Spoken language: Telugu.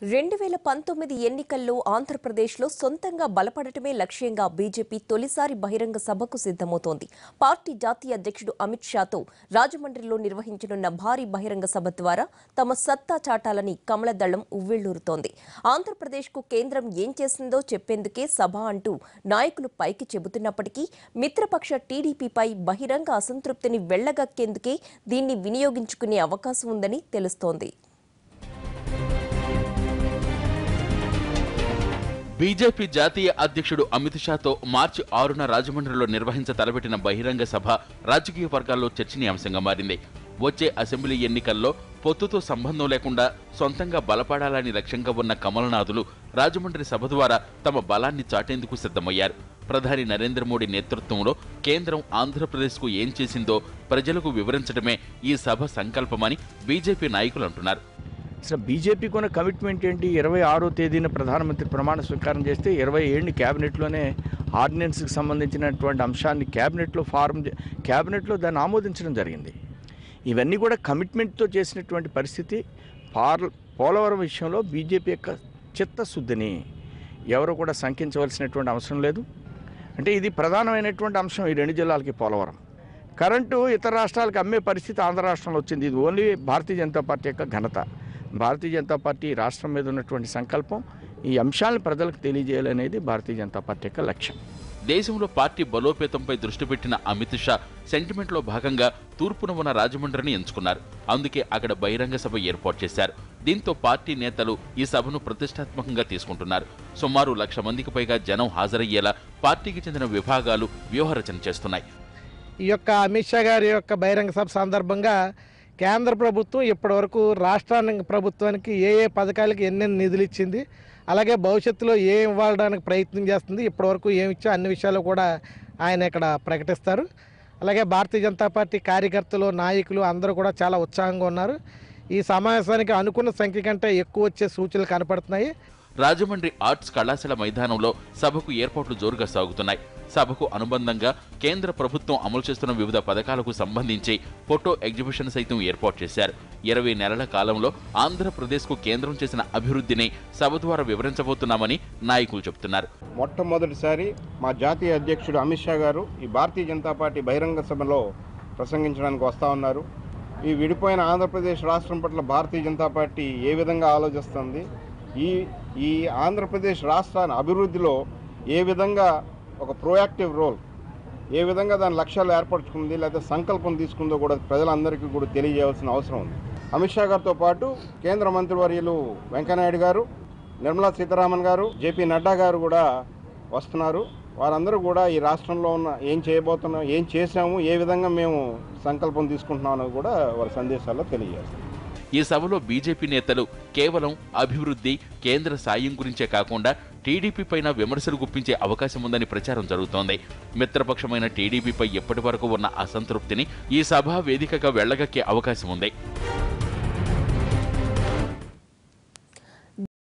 రెండు వేల పంతొమ్మిది ఎన్నికల్లో ఆంధ్రప్రదేశ్లో సొంతంగా బలపడటమే లక్ష్యంగా బీజేపీ తొలిసారి బహిరంగ సభకు సిద్దమవుతోంది పార్టీ జాతీయ అధ్యక్షుడు అమిత్ షాతో రాజమండ్రిలో నిర్వహించనున్న భారీ బహిరంగ సభ ద్వారా తమ సత్తా చాటాలని కమలదళం ఉవ్విళ్లూరుతోంది ఆంధ్రప్రదేశ్కు కేంద్రం ఏం చేసిందో చెప్పేందుకే సభ అంటూ నాయకులు పైకి చెబుతున్నప్పటికీ మిత్రపక్ష టీడీపీపై బహిరంగ అసంతృప్తిని వెళ్లగక్కేందుకే దీన్ని వినియోగించుకునే అవకాశం ఉందని తెలుస్తోంది బీజేపీ జాతీయ అధ్యక్షుడు అమిత్ షాతో మార్చి ఆరున రాజమండ్రిలో నిర్వహించ తలపెట్టిన బహిరంగ సభ రాజకీయ వర్గాల్లో చర్చనీయాంశంగా మారింది వచ్చే అసెంబ్లీ ఎన్నికల్లో పొత్తుతో సంబంధం లేకుండా సొంతంగా బలపడాలని లక్ష్యంగా ఉన్న కమలనాథులు రాజమండ్రి సభ ద్వారా తమ బలాన్ని చాటేందుకు సిద్ధమయ్యారు ప్రధాని నరేంద్ర మోడీ నేతృత్వంలో కేంద్రం ఆంధ్రప్రదేశ్కు ఏం చేసిందో ప్రజలకు వివరించడమే ఈ సభ సంకల్పమని బీజేపీ నాయకులు అంటున్నారు అసలు బీజేపీకి ఉన్న కమిట్మెంట్ ఏంటి ఇరవై ఆరో తేదీన ప్రధానమంత్రి ప్రమాణ స్వీకారం చేస్తే ఇరవై ఏడుని క్యాబినెట్లోనే ఆర్డినెన్స్కి సంబంధించినటువంటి అంశాన్ని క్యాబినెట్లో ఫారం చే- క్యాబినెట్లో దాన్ని ఆమోదించడం జరిగింది ఇవన్నీ కూడా కమిట్మెంట్తో చేసినటువంటి పరిస్థితి పార్ పోలవరం విషయంలో బీజేపీ యొక్క చిత్తశుద్ధిని ఎవరు కూడా శంకించవలసినటువంటి అవసరం లేదు అంటే ఇది ప్రధానమైనటువంటి అంశం ఈ రెండు జిల్లాలకి పోలవరం కరెంటు ఇతర రాష్ట్రాలకు అమ్మే పరిస్థితి ఆంధ్ర రాష్ట్రంలో వచ్చింది ఇది ఓన్లీ భారతీయ జనతా పార్టీ యొక్క ఘనత భారతీయ జనతా పార్టీ రాష్ట్రం మీద ఉన్నటువంటి సంకల్పం ఈ అంశాలను ప్రజలకు తెలియజేయాలనేది భారతీయ జనతా పార్టీ యొక్క లక్ష్యం దేశంలో పార్టీ బలోపేతంపై దృష్టి పెట్టిన అమిత్ షా సెంటిమెంట్లో భాగంగా తూర్పున ఉన్న రాజమండ్రిని ఎంచుకున్నారు అందుకే అక్కడ బహిరంగ సభ ఏర్పాటు చేశారు దీంతో పార్టీ నేతలు ఈ సభను ప్రతిష్టాత్మకంగా తీసుకుంటున్నారు సుమారు లక్ష మందికి పైగా జనం హాజరయ్యేలా పార్టీకి చెందిన విభాగాలు వ్యూహరచన చేస్తున్నాయి ఈ యొక్క అమిత్ షా గారి యొక్క బహిరంగ సభ సందర్భంగా కేంద్ర ప్రభుత్వం ఇప్పటివరకు రాష్ట్రానికి ప్రభుత్వానికి ఏ ఏ పథకాలకి ఎన్నెన్ని నిధులు ఇచ్చింది అలాగే భవిష్యత్తులో ఏం ఇవ్వడానికి ప్రయత్నం చేస్తుంది ఇప్పటివరకు ఏమి ఇచ్చో అన్ని విషయాలు కూడా ఆయన ఇక్కడ ప్రకటిస్తారు అలాగే భారతీయ జనతా పార్టీ కార్యకర్తలు నాయకులు అందరూ కూడా చాలా ఉత్సాహంగా ఉన్నారు ఈ సమావేశానికి అనుకున్న సంఖ్య కంటే ఎక్కువ వచ్చే సూచనలు కనపడుతున్నాయి రాజమండ్రి ఆర్ట్స్ కళాశాల మైదానంలో సభకు ఏర్పాట్లు జోరుగా సాగుతున్నాయి సభకు అనుబంధంగా కేంద్ర ప్రభుత్వం అమలు చేస్తున్న వివిధ పథకాలకు సంబంధించి ఫోటో ఎగ్జిబిషన్ సైతం ఏర్పాటు చేశారు ఇరవై నెలల కాలంలో ఆంధ్రప్రదేశ్కు కేంద్రం చేసిన అభివృద్ధిని సభ ద్వారా వివరించబోతున్నామని నాయకులు చెబుతున్నారు మొట్టమొదటిసారి మా జాతీయ అధ్యక్షుడు అమిత్ షా గారు ఈ భారతీయ జనతా పార్టీ బహిరంగ సభలో ప్రసంగించడానికి వస్తూ ఉన్నారు ఈ విడిపోయిన ఆంధ్రప్రదేశ్ రాష్ట్రం పట్ల భారతీయ జనతా పార్టీ ఏ విధంగా ఆలోచిస్తుంది ఈ ఈ ఆంధ్రప్రదేశ్ రాష్ట్రాన్ని అభివృద్ధిలో ఏ విధంగా ఒక ప్రోయాక్టివ్ రోల్ ఏ విధంగా దాని లక్ష్యాలు ఏర్పరచుకుంది లేదా సంకల్పం తీసుకుందో కూడా ప్రజలందరికీ కూడా తెలియజేయాల్సిన అవసరం ఉంది అమిత్ షా గారితో పాటు కేంద్ర మంత్రివర్యులు వెంకయ్యనాయుడు గారు నిర్మలా సీతారామన్ గారు జేపీ నడ్డా గారు కూడా వస్తున్నారు వారందరూ కూడా ఈ రాష్ట్రంలో ఉన్న ఏం చేయబోతున్నాం ఏం చేశాము ఏ విధంగా మేము సంకల్పం తీసుకుంటున్నాం అనేది కూడా వారి సందేశాల్లో తెలియజేస్తారు ఈ సభలో బీజేపీ నేతలు కేవలం అభివృద్ధి కేంద్ర సాయం గురించే కాకుండా టీడీపీ పైన విమర్శలు గుప్పించే అవకాశం ఉందని ప్రచారం జరుగుతోంది మిత్రపక్షమైన టీడీపీపై ఇప్పటి వరకు ఉన్న అసంతృప్తిని ఈ సభ వేదికగా వెళ్లగక్కే అవకాశం ఉంది